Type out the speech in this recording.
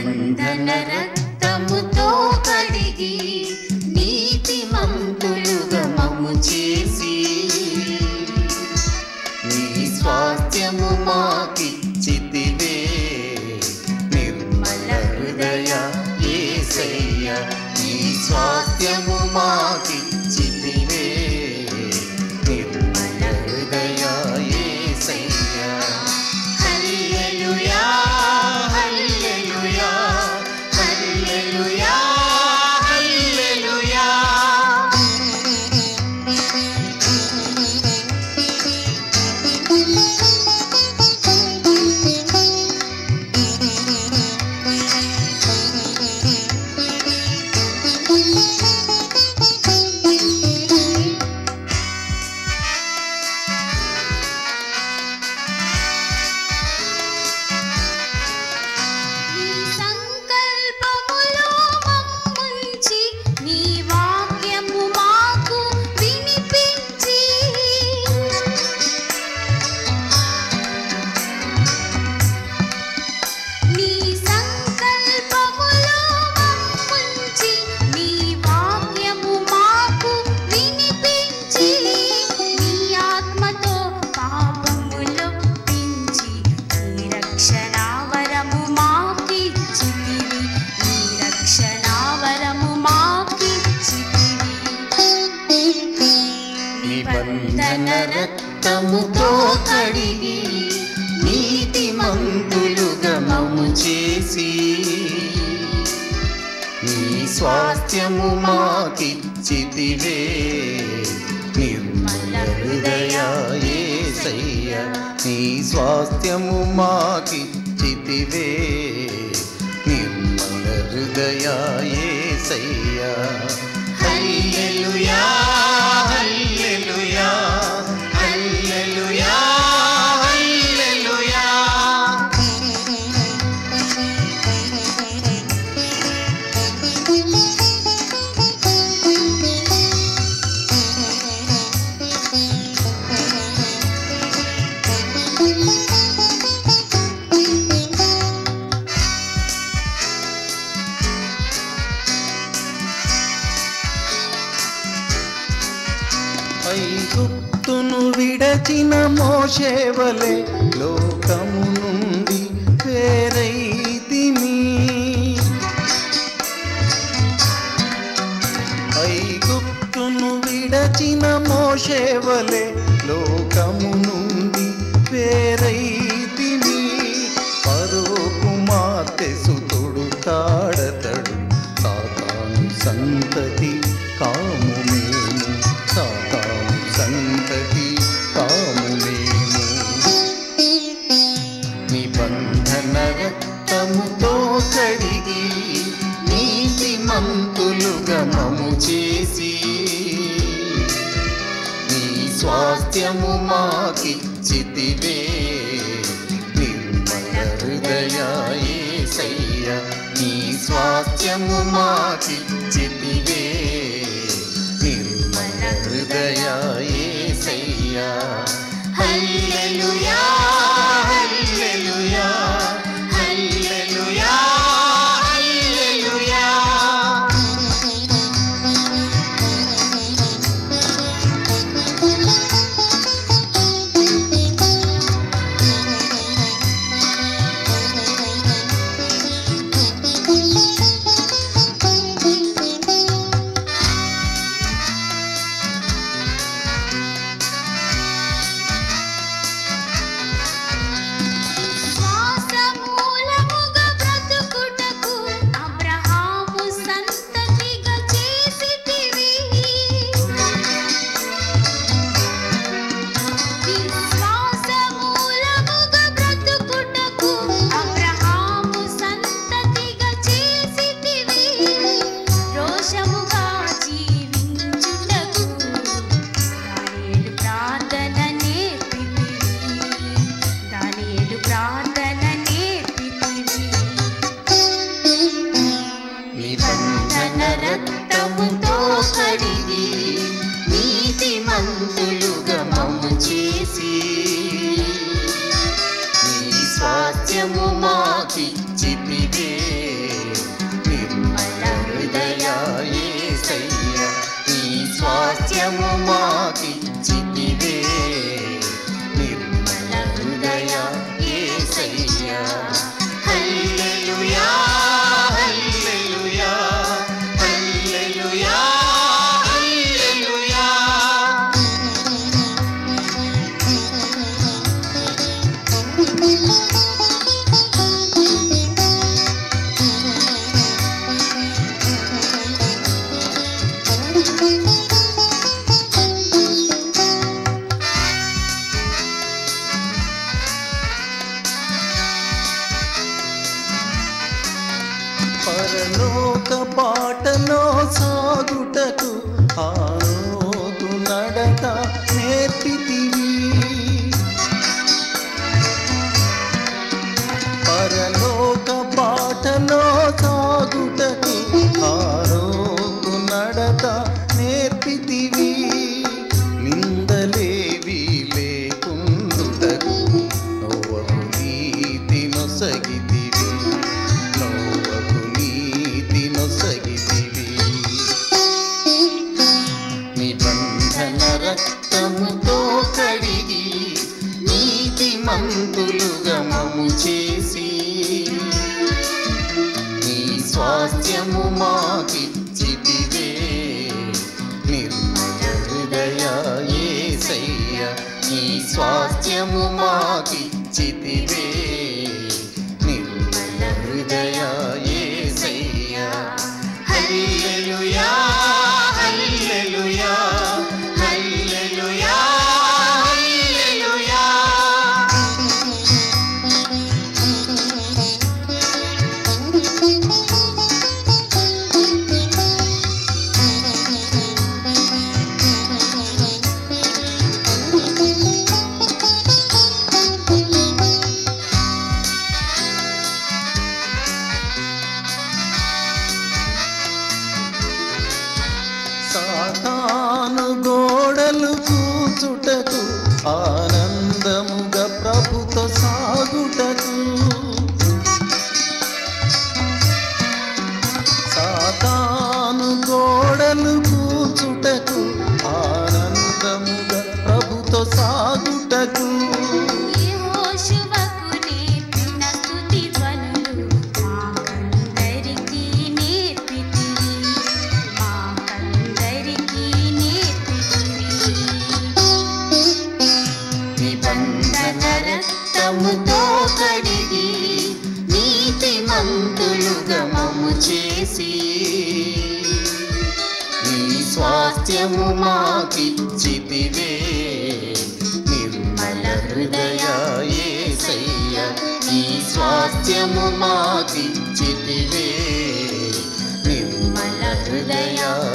నిబంధన రక్తముతో కడిగి నీతిమంతులుగా మము చేసి నీ స్వాస్థ్యము మాకిచ్చితివే నిర్మల హృదయ యేసయ్య నీ స్వాస్థ్యము మాకిచ్చితివే నిర్మల హృదయ యేసయ్య హల్లెలూయా హల్లెలూయా హల్లెలూయా హల్లెలూయా నీ సంకల్పములో మమ్ముంచి నీ వాక్యము మాకు వినిపించి నీ సంకల్పములో మమ్ముంచి నీ వాక్యము మాకు వినిపించి నీ ఆత్మతో పాపములో పించి నీ రక్షణ వరము మాకిచ్చితివి నీ రక్షణ వరము మాకిచ్చితివి నిబంధన రక్తముతో కడిగి నీతిమంతులుగా మము చేసి నీ స్వాస్థ్యము మాకిచ్చితివే నిర్మల హృదయ యేసయ్య నీ స్వాస్థ్యము మాకిచ్చితివే నిర్మల హృదయ యేసయ్య హల్లెలూయా హల్లెలూయా హల్లెలూయా హల్లెలూయా ఐగుప్తును విడచిన మోషేవలే లోకము నుండి వేరైతిమి ఐగుప్తును విడచిన మోషేవలే లోకము నుండి వేరైతిమి పరో కుమార్తె సుతుడు తాడతడు సాతాను సంతతి కాము మేము సాతాను సంతతి కాము మేము నిబంధన రక్తముతో కడిగి నీతిమంతులుగా మము చేసి నీ స్వాస్థ్యము మాకిచ్చితివే నిర్మల హృదయ యేసయ్య నీ స్వాస్థ్యము మాకిచ్చితివే నిర్మల హృదయ యేసయ్య హల్లెలూయా హల్లెలూయా హల్లెలూయా హల్లెలూయా శ్వాసమూలముగా బ్రతుకుటకు అబ్రహాము సంతతిగా చేసితివి విశ్వాసమూలముగా బ్రతుకుటకు అబ్రహాము సంతతిగా చేసితివి రోషముగా జీవించుటకు దానియేలు ప్రార్థన నేర్పితివి దానియేలు ప్రార్థన నేర్పితివి నిబంధన రక్తముతో కడిగి నీతిమంతులుగా మము చేసి నీ స్వాస్థ్యము మాకిచ్చితివే పరలోక పాటలో సాగుటకు ఆరోగు నడత నేర్పితివి పరలోక బాటలో సాగుటకు ఆరోగు నడత నేర్పితివి నిందలేవి లేకుండుటకు నవ్వకు నీతి నొసగితివి నవ్వకు నీతి నొసగితివి నిబంధన రక్తముతో కడిగి నీతి మంతులుగా మము చేసి నీ స్వాస్థ్యము మాకిచ్చితివే నిర్మల హృదయ యేసయ్య నీ స్వాస్థ్యము మాకిచ్చితివే నిర్మల హృదయ యేసయ్య హల్లెలూయా హల్లెలూయా హల్లెలూయా హల్లెలూయా సాతాను గోడలు కూచుటకు ఆనందముగా ప్రభుతో సాగుటకు సాతాను గోడలు కూచుటకు ఆనందముగా ప్రభుతో సాగుటకు యెహోషువకు నేర్పిన స్తుతి ధ్వనులు మాకందరికీ నేర్పితివి మాకందరికీ నేర్పితివి నిబంధన రక్తముతో కడిగి నీతి మంతులుగా మము చేసి నీ స్వాస్థ్యము మాకిచ్చితివే నిర్మల హృదయ యేసయ్య నీ స్వాస్థ్యము మాకిచ్చితివే నిర్మల హృదయ